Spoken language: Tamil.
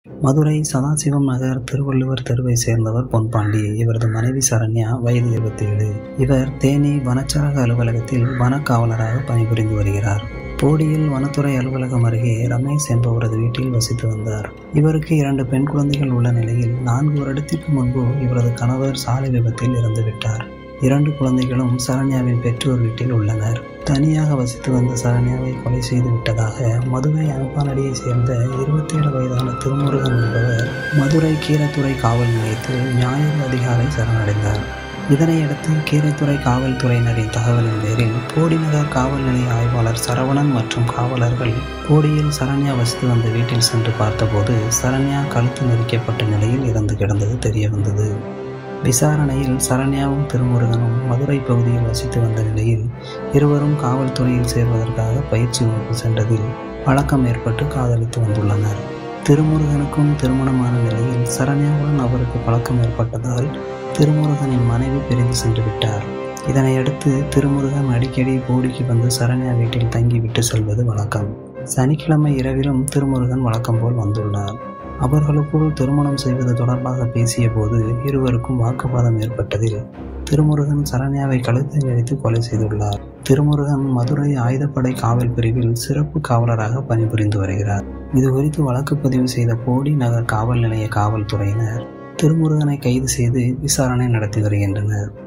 மதுரை சதாசிவம் நகர் திருவள்ளுவர் தெருவை சேர்ந்தவர் பொன்பாண்டி இவரது மனைவி சரண்யா வயது இருபத்தி ஏழு இவர் தேனி வனச்சரக அலுவலகத்தில் வனக்காவலராக பணிபுரிந்து வருகிறார் போடியில் வனத்துறை அலுவலகம் அருகே ரமேஷ் என்பவரது வீட்டில் வசித்து வந்தார் இவருக்கு இரண்டு பெண் குழந்தைகள் உள்ள நிலையில் நான்கு வருடத்திற்கு முன்பு இவரது கணவர் சாலை விபத்தில் இறந்துவிட்டார் இரண்டு குழந்தைகளும் சரண்யாவின் பெற்றோர் வீட்டில் உள்ளனர் தனியாக வசித்து வந்த சரண்யாவை கொலை செய்து விட்டதாக மதுரை அனுப்பானடியை சேர்ந்த இருபத்தி ஏழு வயதான திருமுருகன் என்பவர் மதுரை கீரத்துறை காவல் நிலையத்தில் ஞாயிறு அதிகாலை சரணடைந்தார் இதனையடுத்து கீரைத்துறை காவல்துறையினரின் தகவலின் பேரில் போடிநகர் காவல் நிலைய ஆய்வாளர் சரவணன் மற்றும் காவலர்கள் போடியில் சரண்யா வசித்து வந்த வீட்டில் சென்று பார்த்தபோது சரண்யா கழுத்து நெரிக்கப்பட்ட நிலையில் இறந்து கிடந்தது தெரிய வந்தது விசாரணையில் சரண்யாவும் திருமுருகனும் மதுரை பகுதியில் வசித்து வந்த நிலையில் இருவரும் காவல்துறையில் சேர்வதற்காக பயிற்சி வகுப்பு சென்றதில் பழக்கம் ஏற்பட்டு காதலித்து வந்துள்ளனர் திருமுருகனுக்கும் திருமணமான நிலையில் சரண்யாவுடன் அவருக்கு பழக்கம் ஏற்பட்டதால் திருமுருகனின் மனைவி பிரிந்து சென்று விட்டார் இதனையடுத்து திருமுருகன் அடிக்கடி போடிக்கு வந்து சரண்யா வீட்டில் தங்கிவிட்டு செல்வது வழக்கம் சனிக்கிழமை இரவிலும் திருமுருகன் வழக்கம் போல் வந்துள்ளார் அவர்களுக்குள் திருமணம் செய்வது தொடர்பாக பேசிய போது இருவருக்கும் வாக்குவாதம் ஏற்பட்டதில் திருமுருகன் சரண்யாவை கழுத்தை நெறித்து கொலை செய்துள்ளார் திருமுருகன் மதுரை ஆயுதப்படை காவல் பிரிவில் சிறப்பு காவலராக பணிபுரிந்து வருகிறார் இது குறித்து வழக்கு பதிவு செய்த போடி நகர் காவல் நிலைய காவல்துறையினர் திருமுருகனை கைது செய்து விசாரணை நடத்தி வருகின்றனர்